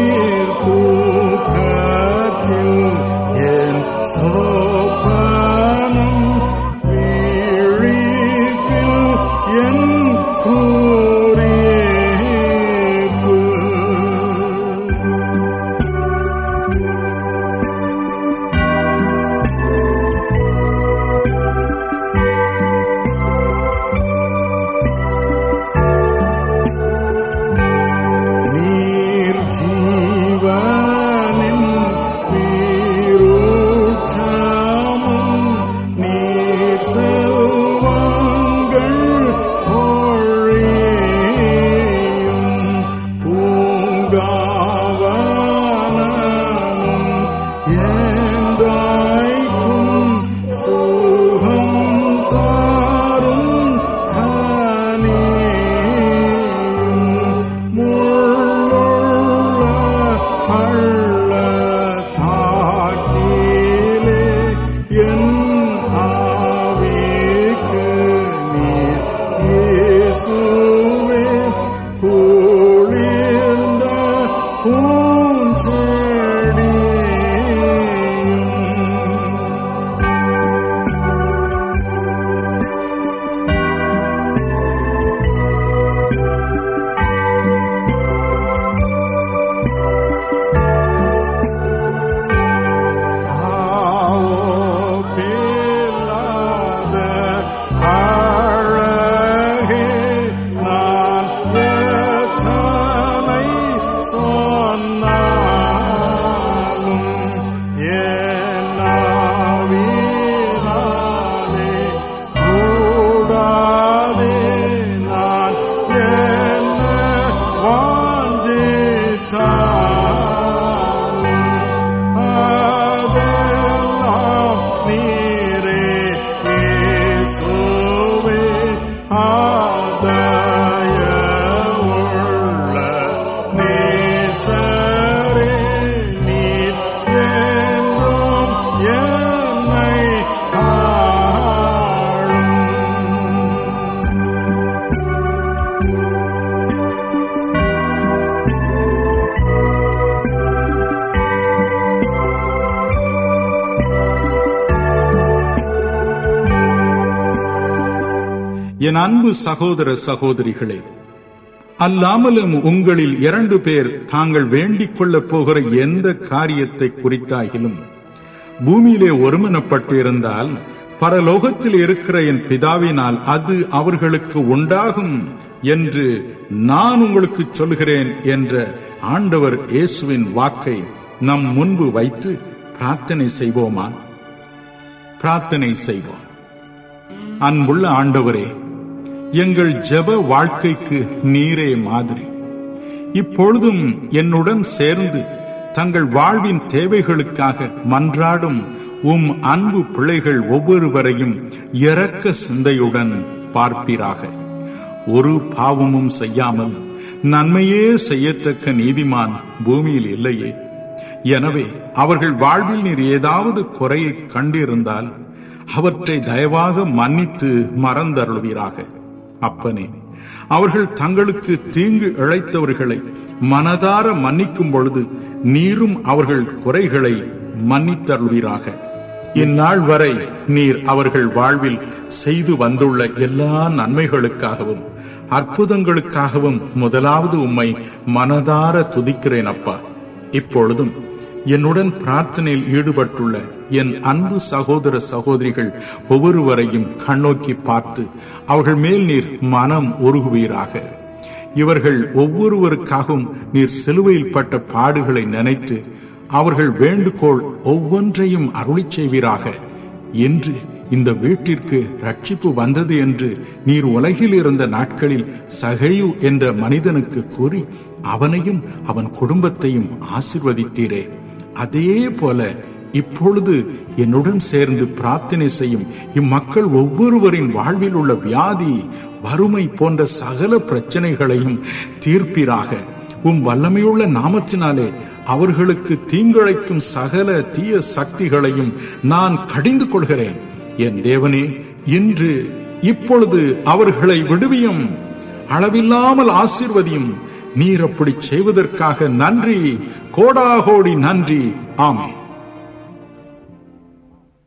நீர் தூக்கத்தில் என் சோப்பனம் விழிப்பில் என் குறியேப்பு நீர் ஜீவனின் நீரூற்றமும் நீர் செல்வங்கள் பொழியும் பூங்காவனமும் என்றைக்கும் சுகம் தாரும் கனியும் முள்ளுள்ள பள்ளத்தாக்கிலே என் ஆவிக்கு நீர் இயேசுவே குளிர்ந்த பூஞ்செடியும் ஆப்பில்லாத அழகே நான் எத்தனை சொன்னாலும் என் ஆவியினாலே கூடாதே நான் என்ன வாஞ்சித்தாலும் அதெல்லாம் நீரே இயேசுவே ஆதயவுள்ள நேசரே நீர் என்றும் என்னை ஆளும் என் அன்பு சகோதர சகோதரிகளே அல்லாமலும் உங்களில் இரண்டு பேர் தாங்கள் வேண்டிக் கொள்ளப் போகிற எந்த காரியத்தை குறித்தாகிலும் பூமியிலே ஒருமனப்பட்டு இருந்தால் பரலோகத்தில் இருக்கிற என் பிதாவினால் அது அவர்களுக்கு உண்டாகும் என்று நான் உங்களுக்கு சொல்கிறேன் என்ற ஆண்டவர் இயேசுவின் வாக்கை நம் முன்பு வைத்து பிரார்த்தனை செய்வோமா பிரார்த்தனை செய்வோம் அன்புள்ள ஆண்டவரே எங்கள் ஜெப வாழ்க்கைக்கு நீரே மாதிரி இப்பொழுதும் என்னுடன் சேர்ந்து தங்கள் வாழ்வின் தேவைகளுக்காக மன்றாடும் உம் அன்பு பிள்ளைகள் ஒவ்வொருவரையும் இரக்க சிந்தையுடன் பார்ப்பீராக ஒரு பாவமும் செய்யாமல் நன்மையே செய்யத்தக்க நீதிமான் பூமியில் இல்லையே எனவே அவர்கள் வாழ்வில் நீர் ஏதாவது குறையை கண்டிருந்தால் அவற்றை தயவாக மன்னித்து மறந்தருள்வீராக அப்பனே அவர்கள் தங்களுக்கு தீங்கு இழைத்தவர்களை மனதார மன்னிக்கும் பொழுது நீரும் அவர்கள் குறைகளை மன்னித்தருள்வீராக இந்நாள் வரை நீர் அவர்கள் வாழ்வில் செய்து வந்துள்ள எல்லா நன்மைகளுக்காகவும் அற்புதங்களுக்காகவும் முதலாவது உம்மை மனதார துதிக்கிறேன் அப்பா இப்பொழுதும் என்னுடன் பிரார்த்தனையில் ஈடுபட்டுள்ள என் அன்பு சகோதர சகோதரிகள் ஒவ்வொருவரையும் கண்ணோக்கி பார்த்து அவர்கள் மேல் நீர் மனம் உருகுவீராக இவர்கள் ஒவ்வொருவருக்காகவும் நீர் சிலுவையில் பட்ட பாடுகளை நினைத்து அவர்கள் வேண்டுகோள் ஒவ்வொன்றையும் அருளிச் செய்வீராக என்று இந்த வீட்டிற்கு ரட்சிப்பு வந்தது என்று நீர் உலகில் இருந்த நாட்களில் சகையு என்ற மனிதனுக்கு கூறி அவனையும் அவன் குடும்பத்தையும் ஆசிர்வதித்தீரே அதே போல இப்பொழுது என்னுடன் சேர்ந்து பிரார்த்தனை செய்யும் இம்மக்கள் ஒவ்வொருவரின் வாழ்வில் உள்ள வியாதி வறுமை போன்ற சகல பிரச்சனைகளையும் தீர்ப்பீராக உம் வல்லமையுள்ள நாமத்தினாலே அவர்களுக்கு தீங்கிழைக்கும் சகல தீய சக்திகளையும் நான் கடிந்து கொள்கிறேன் என் தேவனே இன்று இப்பொழுது அவர்களை விடுவியும் அளவில்லாமல் ஆசீர்வதியும் நீர் அப்படி செய்வதற்காக நன்றி கோடாகோடி நன்றி ஆமென்